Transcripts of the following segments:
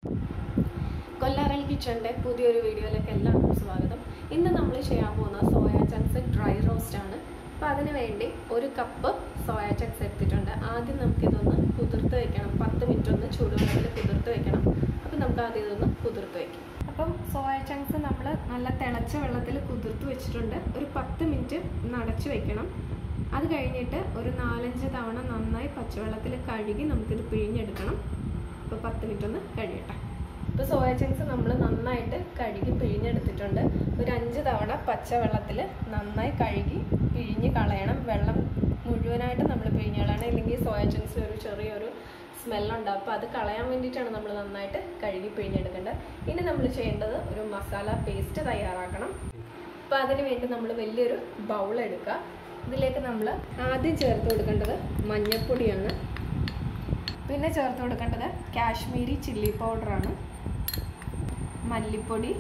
കൊല്ലാറൽ കിച്ചണിൻ്റെ പുതിയൊരു വീഡിയോയിലേക്ക് എല്ലാവർക്കും സ്വാഗതം ഇന്ന് നമ്മൾ ചെയ്യാൻ പോകുന്ന സോയ ചങ്ക്സ് ഡ്രൈ റോസ്റ്റ് ആണ് അപ്പോൾ അതിന് വേണ്ടി ഒരു കപ്പ് സോയ ചങ്ക്സ് എടുത്തിട്ടുണ്ട് ആദ്യം നമുക്കിതൊന്ന് കുതിർത്ത് വെക്കണം പത്ത് മിനിറ്റ് ഒന്ന് ചൂടുവെള്ളത്തിൽ കുതിർത്ത് വെക്കണം അപ്പോൾ നമുക്ക് ആദ്യം ഇതൊന്ന് കുതിർത്ത് വെക്കാം അപ്പം സോയ ചങ്ക്സ് നമ്മൾ നല്ല തിളച്ച വെള്ളത്തിൽ കുതിർത്ത് വെച്ചിട്ടുണ്ട് ഒരു പത്ത് മിനിറ്റ് നടച്ചു വെക്കണം അത് കഴിഞ്ഞിട്ട് ഒരു നാലഞ്ച് തവണ നന്നായി പച്ചവെള്ളത്തിൽ കഴുകി നമുക്കിത് പിഴിഞ്ഞെടുക്കണം അപ്പോൾ പത്ത് മിനിറ്റ് ഒന്ന് കഴിയട്ടെ ഇപ്പോൾ സോയ ചങ്ക്സ് നമ്മൾ നന്നായിട്ട് കഴുകി പിഴിഞ്ഞെടുത്തിട്ടുണ്ട് ഒരു അഞ്ച് തവണ പച്ചവെള്ളത്തിൽ നന്നായി കഴുകി പിഴിഞ്ഞ് കളയണം വെള്ളം മുഴുവനായിട്ട് നമ്മൾ പിഴിഞ്ഞ് കളയണം ഇല്ലെങ്കിൽ സോയ ചങ്ക്സ് ഒരു ചെറിയൊരു സ്മെല്ലുണ്ടാവും അപ്പോൾ അത് കളയാൻ വേണ്ടിയിട്ടാണ് നമ്മൾ നന്നായിട്ട് കഴുകി പിഴിഞ്ഞെടുക്കേണ്ടത് ഇനി നമ്മൾ ചെയ്യേണ്ടത് ഒരു മസാല പേസ്റ്റ് തയ്യാറാക്കണം അപ്പോൾ അതിന് വേണ്ടി നമ്മൾ വലിയൊരു ബൗൾ എടുക്കുക ഇതിലേക്ക് നമ്മൾ ആദ്യം ചേർത്ത് കൊടുക്കേണ്ടത് മഞ്ഞൾപ്പൊടിയാണ് പിന്നെ ചേർത്ത് കൊടുക്കേണ്ടത് കാശ്മീരി ചില്ലി പൗഡറാണ് മല്ലിപ്പൊടി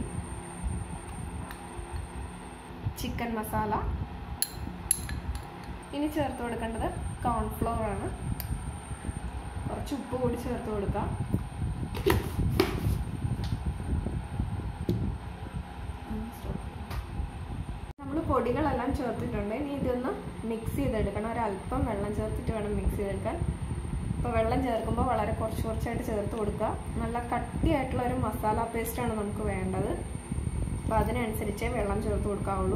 ചിക്കൻ മസാല ഇനി ചേർത്ത് കൊടുക്കേണ്ടത് കോൺഫ്ലോർ ആണ് കുറച്ച് ഉപ്പ് കൂടി ചേർത്ത് കൊടുക്കാം നമ്മൾ പൊടികളെല്ലാം ചേർത്തിട്ടുണ്ട് ഇനി ഇതൊന്ന് മിക്സ് ചെയ്തെടുക്കണം ഒരല്പം വെള്ളം ചേർത്തിട്ട് വേണം മിക്സ് ചെയ്തെടുക്കാൻ അപ്പോൾ വെള്ളം ചേർക്കുമ്പോൾ വളരെ കുറച്ച് കുറച്ചായിട്ട് ചേർത്ത് കൊടുക്കുക നല്ല കട്ടിയായിട്ടുള്ള ഒരു മസാല പേസ്റ്റാണ് നമുക്ക് വേണ്ടത് അപ്പോൾ അതിനനുസരിച്ചേ വെള്ളം ചേർത്ത് കൊടുക്കാവുള്ളൂ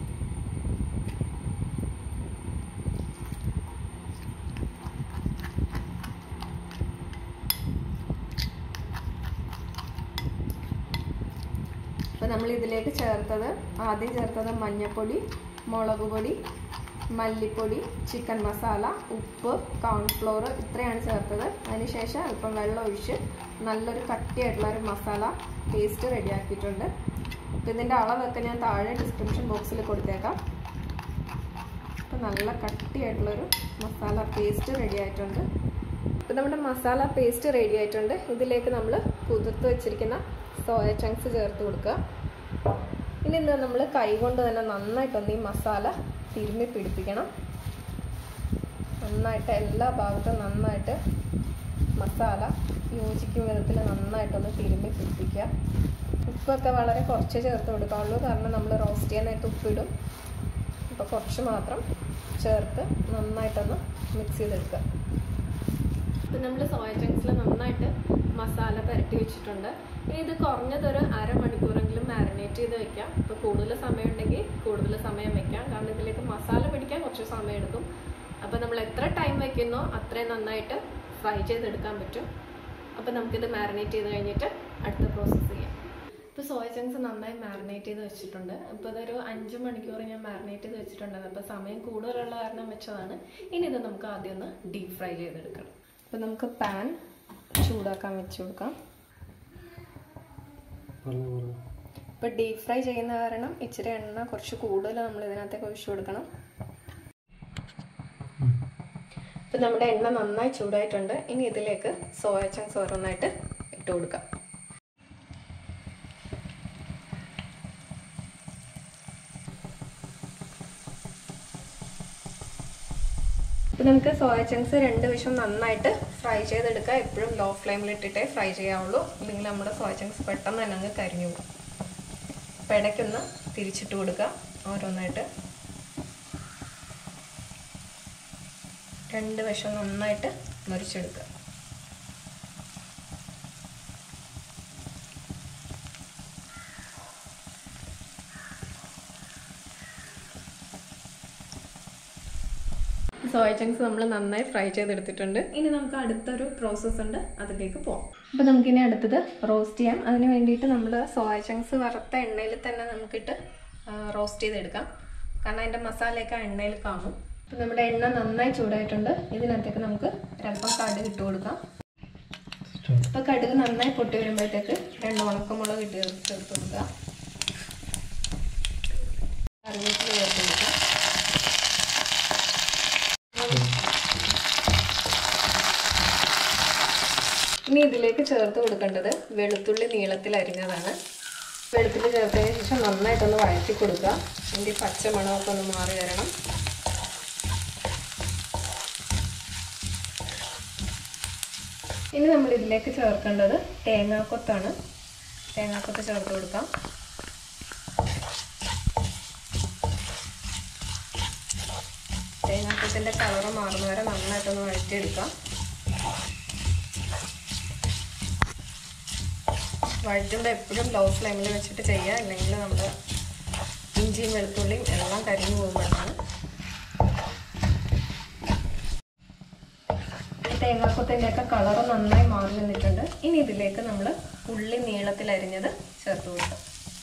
അപ്പോൾ നമ്മൾ ഇതിലേക്ക് ചേർത്തത് ആദ്യം ചേർത്തത് മഞ്ഞൾപ്പൊടി മുളക് പൊടി മല്ലിപ്പൊടി ചിക്കൻ മസാല ഉപ്പ് കോൺഫ്ലോർ ഇത്രയാണ് ചേർത്തത് അതിനുശേഷം അല്പം വെള്ളം ഒഴിച്ച് നല്ലൊരു കട്ടിയായിട്ടുള്ള ഒരു മസാല പേസ്റ്റ് റെഡിയാക്കിയിട്ടുണ്ട് അപ്പോൾ ഇതിൻ്റെ അളവൊക്കെ ഞാൻ താഴെ ഡിസ്ക്രിപ്ഷൻ ബോക്സിൽ കൊടുത്തേക്കാം അപ്പോൾ നല്ല കട്ടിയായിട്ടുള്ളൊരു മസാല പേസ്റ്റ് റെഡി ആയിട്ടുണ്ട് അപ്പോൾ നമ്മുടെ മസാല പേസ്റ്റ് റെഡി ആയിട്ടുണ്ട് ഇതിലേക്ക് നമ്മൾ കുതിർത്ത് വെച്ചിരിക്കുന്ന സോയ ചങ്ക്സ് ചേർത്ത് കൊടുക്കുക ഇനി ഇന്ന് നമ്മൾ കൈകൊണ്ട് തന്നെ നന്നായിട്ടൊന്ന് ഈ മസാല തിരുമ്മി പിടിപ്പിക്കണം നന്നായിട്ട് എല്ലാ ഭാഗത്തും നന്നായിട്ട് മസാല യോജിക്കും വിധത്തിൽ നന്നായിട്ടൊന്ന് തിരുമ്മി പിടിപ്പിക്കുക ഉപ്പൊക്കെ വളരെ കുറച്ച് ചേർത്ത് കൊടുക്കാവുള്ളൂ കാരണം നമ്മൾ റോസ്റ്റ് ചെയ്യാനായിട്ട് ഉപ്പിടും അപ്പോൾ കുറച്ച് മാത്രം ചേർത്ത് നന്നായിട്ടൊന്ന് മിക്സ് ചെയ്തെടുക്കുക ഇപ്പം നമ്മൾ സോയ ചങ്ക്സിൽ നന്നായിട്ട് മസാല പുരട്ടി വെച്ചിട്ടുണ്ട് ഇനി ഇത് കുറഞ്ഞതൊരു അരമണിക്കൂറെങ്കിലും മാരിനേറ്റ് ചെയ്ത് വെക്കാം ഇപ്പോൾ കൂടുതൽ സമയം ഉണ്ടെങ്കിൽ കൂടുതൽ സമയം വെക്കാം കാരണം ഇതിലേക്ക് മസാല പിടിക്കാൻ കുറച്ച് സമയം എടുക്കും അപ്പോൾ നമ്മൾ എത്ര ടൈം വെക്കുന്നോ അത്രയും നന്നായിട്ട് ഫ്രൈ ചെയ്തെടുക്കാൻ പറ്റും അപ്പോൾ നമുക്കിത് മാരിനേറ്റ് ചെയ്ത് കഴിഞ്ഞിട്ട് അടുത്ത പ്രോസസ്സ് ചെയ്യാം ഇപ്പോൾ സോയ ചങ്ക്സ് നന്നായി മാരിനേറ്റ് ചെയ്ത് വെച്ചിട്ടുണ്ട് അപ്പോൾ ഇതൊരു അഞ്ച് മണിക്കൂർ ഞാൻ മാരിനേറ്റ് ചെയ്ത് വെച്ചിട്ടുണ്ട് അപ്പോൾ സമയം കൂടുതലുള്ള കാരണം വെച്ചതാണ് ഇനി ഇത് നമുക്ക് ആദ്യം ഒന്ന് ഡീപ്പ് ഫ്രൈ ചെയ്തെടുക്കണം അപ്പോൾ നമുക്ക് പാൻ ചൂടാക്കാൻ വെച്ച് കൊടുക്കാം ഇപ്പോൾ ഡീപ്പ് ഫ്രൈ ചെയ്യുന്ന കാരണം ഇച്ചിരി എണ്ണ കുറച്ച് കൂടുതൽ നമ്മൾ ഇതിനകത്തേക്ക് ഒഴിച്ചു കൊടുക്കണം ഇപ്പം നമ്മുടെ എണ്ണ നന്നായി ചൂടായിട്ടുണ്ട് ഇനി ഇതിലേക്ക് സോയ ചങ്ക്സ് ഓരോന്നായിട്ട് ഇട്ട് കൊടുക്കാം ഇപ്പം നമുക്ക് സോയ ചങ്ക്സ് രണ്ട് വശം നന്നായിട്ട് ഫ്രൈ ചെയ്തെടുക്കുക എപ്പോഴും ലോ ഫ്ലെയിമിൽ ഇട്ടിട്ടേ ഫ്രൈ ചെയ്യാവുള്ളൂ ഇല്ലെങ്കിൽ നമ്മുടെ സോയ ചങ്ക്സ് പെട്ടെന്ന് തന്നെ അങ്ങ് കരിഞ്ഞു പോകും അപ്പം ഇടയ്ക്കൊന്ന് തിരിച്ചിട്ട് കൊടുക്കുക ഓരോന്നായിട്ട് രണ്ട് വശം നന്നായിട്ട് മുറിച്ചെടുക്കുക സോയ ചങ്ക്സ് നമ്മൾ നന്നായി ഫ്രൈ ചെയ്തെടുത്തിട്ടുണ്ട് ഇനി നമുക്ക് അടുത്തൊരു പ്രോസസ്സ് ഉണ്ട് അതിലേക്ക് പോകാം അപ്പോൾ നമുക്കിനി അടുത്തത് റോസ്റ്റ് ചെയ്യാം അതിന് വേണ്ടിയിട്ട് നമ്മൾ സോയ ചങ്ക്സ് വറുത്ത എണ്ണയിൽ തന്നെ നമുക്കിട്ട് റോസ്റ്റ് ചെയ്തെടുക്കാം കാരണം അതിൻ്റെ മസാലയൊക്കെ ആ എണ്ണയിൽ കാണും അപ്പോൾ നമ്മുടെ എണ്ണ നന്നായി ചൂടായിട്ടുണ്ട് ഇതിനകത്തേക്ക് നമുക്ക് ഒരല്പം കടുക് ഇട്ട് കൊടുക്കാം അപ്പോൾ കടുക് നന്നായി പൊട്ടി വരുമ്പോഴത്തേക്ക് രണ്ട് ഉണക്കമുളക് ഇട്ട് ചേർത്ത് കൊടുക്കുക കറിവേപ്പില ചേർത്ത് കൊടുക്കുക ഇനി ഇതിലേക്ക് ചേർത്ത് കൊടുക്കേണ്ടത് വെളുത്തുള്ളി നീളത്തിൽ അരിഞ്ഞതാണ് വെളുത്തുള്ളി ചേർത്തതിന് ശേഷം നന്നായിട്ടൊന്ന് വഴറ്റി കൊടുക്കുക അതിൻ്റെ പച്ചമണമൊക്കെ ഒന്ന് മാറി വരണം ഇനി നമ്മൾ ഇതിലേക്ക് ചേർക്കേണ്ടത് തേങ്ങാക്കൊത്താണ് തേങ്ങാക്കൊത്ത് ചേർത്ത് കൊടുക്കാം തേങ്ങാക്കൊത്തിൻ്റെ കളറ് മാറുന്ന വരെ നന്നായിട്ടൊന്ന് വഴറ്റിയെടുക്കാം വഴറ്റുമ്പോൾ എപ്പോഴും ലോ ഫ്ലെയിമിൽ വെച്ചിട്ട് ചെയ്യുക അല്ലെങ്കിൽ നമ്മൾ ഇഞ്ചിയും വെളുത്തുള്ളിയും എല്ലാം കരിഞ്ഞു പോകുമ്പോഴാണ് തേങ്ങാക്കൊത്തിൻ്റെ ഒക്കെ കളറ് നന്നായി മാറി വന്നിട്ടുണ്ട് ഇനി ഇതിലേക്ക് നമ്മൾ ഉള്ളി നീളത്തിൽ അരിഞ്ഞത് ചേർത്ത് കൊടുക്കാം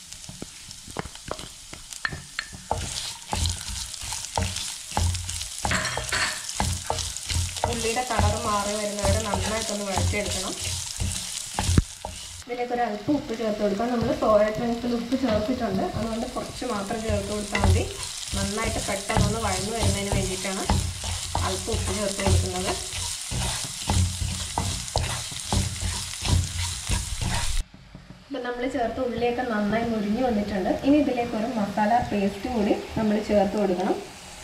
ഉള്ളിയുടെ കളറ് മാറി വരുന്നവരെ നന്നായിട്ടൊന്ന് വഴറ്റിയെടുക്കണം ഇതിലേക്ക് ഒരു അല്പം ഉപ്പ് ചേർത്ത് കൊടുക്കാം നമ്മൾ സോയ ചങ്ക്സിൽ ഉപ്പ് ചേർത്തിട്ടുണ്ട് അതുകൊണ്ട് കുറച്ച് മാത്രം ചേർത്ത് കൊടുത്താൽ മതി നന്നായിട്ട് പെട്ടെന്നൊന്ന് വഴന്നു വരുന്നതിന് വേണ്ടിയിട്ടാണ് അല്പം ഉപ്പ് ചേർത്ത് കൊടുക്കുന്നത് ഇപ്പം നമ്മൾ ചേർത്ത് ഉള്ളിയൊക്കെ നന്നായി മുരിഞ്ഞു വന്നിട്ടുണ്ട് ഇനി ഇതിലേക്ക് ഒരു മസാല പേസ്റ്റ് കൂടി നമ്മൾ ചേർത്ത് കൊടുക്കണം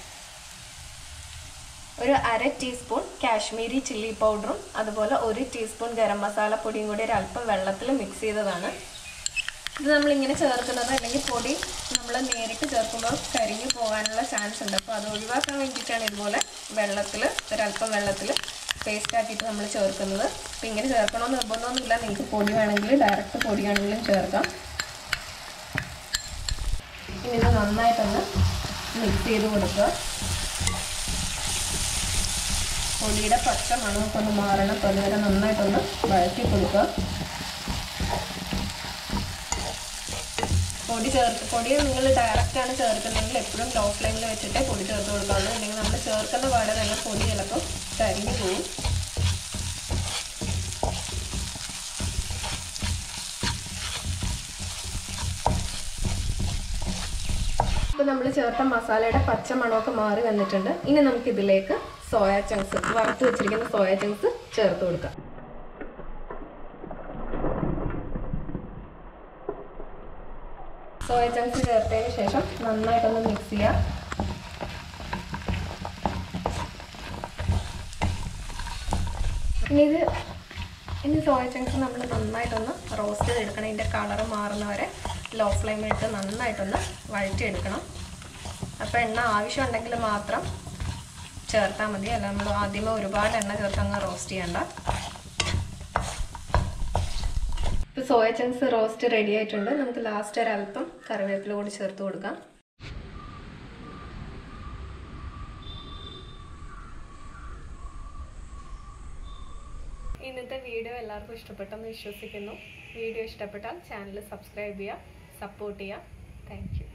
ഒരു അര ടീസ്പൂൺ കാശ്മീരി ചില്ലി പൗഡറും അതുപോലെ ഒരു ടീസ്പൂൺ ഗരം മസാല പൊടിയും കൂടി ഒരു അല്പം വെള്ളത്തിൽ മിക്സ് ചെയ്തതാണ് ഇത് നമ്മളിങ്ങനെ ചേർക്കുന്നത് അല്ലെങ്കിൽ പൊടി നമ്മൾ നേരിട്ട് ചേർക്കുമ്പോൾ കരിഞ്ഞു പോകാനുള്ള ചാൻസ് ഉണ്ട് അപ്പോൾ അത് ഒഴിവാക്കാൻ വേണ്ടിയിട്ടാണ് ഇതുപോലെ വെള്ളത്തിൽ ഒരല്പം വെള്ളത്തിൽ പേസ്റ്റ് ആക്കിയിട്ട് നമ്മൾ ചേർക്കുന്നത് അപ്പോൾ ഇങ്ങനെ ചേർക്കണമെന്ന് നിർബന്ധമൊന്നുമില്ല നിങ്ങൾക്ക് പൊടി വേണമെങ്കിൽ ഡയറക്റ്റ് പൊടി ആണെങ്കിലും ചേർക്കാം ഇനി ഇത് നന്നായിട്ടൊന്ന് മിക്സ് ചെയ്ത് കൊടുക്കുക പൊടിയുടെ പച്ച മണമൊക്കെ ഒന്ന് മാറണം അപ്പോൾ അതുവരെ നന്നായിട്ടൊന്ന് വഴറ്റി കൊടുക്കുക പൊടി ചേർത്ത് പൊടി നിങ്ങൾ ഡയറക്റ്റാണ് ചേർക്കുന്നെങ്കിൽ എപ്പോഴും ലോ ഫ്ലെയിമിൽ വെച്ചിട്ടേ പൊടി ചേർത്ത് കൊടുക്കാവുള്ളൂ അല്ലെങ്കിൽ നമ്മൾ ചേർക്കുന്ന പാടെ തന്നെ പൊടി ചിലപ്പോൾ കരിഞ്ഞു പോകും ഇപ്പോൾ നമ്മൾ ചേർത്ത മസാലയുടെ പച്ച മണമൊക്കെ മാറി വന്നിട്ടുണ്ട് ഇനി നമുക്ക് ഇതിലേക്ക് സോയ ചങ്ക്സ് വറുത്ത് വെച്ചിരിക്കുന്ന സോയ ചങ്ക്സ് ചേർത്ത് കൊടുക്കാം സോയ ചങ്ക്സ് ചേർത്തതിന് ശേഷം നന്നായിട്ടൊന്ന് മിക്സ് ചെയ്യാം ഇനി ഇത് ഇനി സോയ ചങ്ക്സ് നമ്മൾ നന്നായിട്ടൊന്ന് റോസ്റ്റ് ചെയ്തെടുക്കണം ഇതിൻ്റെ കളറ് മാറുന്നവരെ ലോ ഫ്ലെയിമിലിട്ട് നന്നായിട്ടൊന്ന് വഴറ്റിയെടുക്കണം അപ്പോൾ എണ്ണ ആവശ്യമുണ്ടെങ്കിൽ മാത്രം ചേർത്താൽ മതി അല്ല നമ്മൾ ആദ്യമേ ഒരുപാട് എണ്ണ ചേർത്ത് അങ്ങ് റോസ്റ്റ് ചെയ്യണ്ട ഇപ്പോൾ സോയ ചങ്ക്സ് റോസ്റ്റ് റെഡി ആയിട്ടുണ്ട് നമുക്ക് ലാസ്റ്റ് ഒരല്പം കറിവേപ്പില കൂടി ചേർത്ത് കൊടുക്കാം ഇന്നത്തെ വീഡിയോ എല്ലാവർക്കും ഇഷ്ടപ്പെട്ടെന്ന് വിശ്വസിക്കുന്നു വീഡിയോ ഇഷ്ടപ്പെട്ടാൽ ചാനൽ സബ്സ്ക്രൈബ് ചെയ്യുക സപ്പോർട്ട് ചെയ്യുക താങ്ക്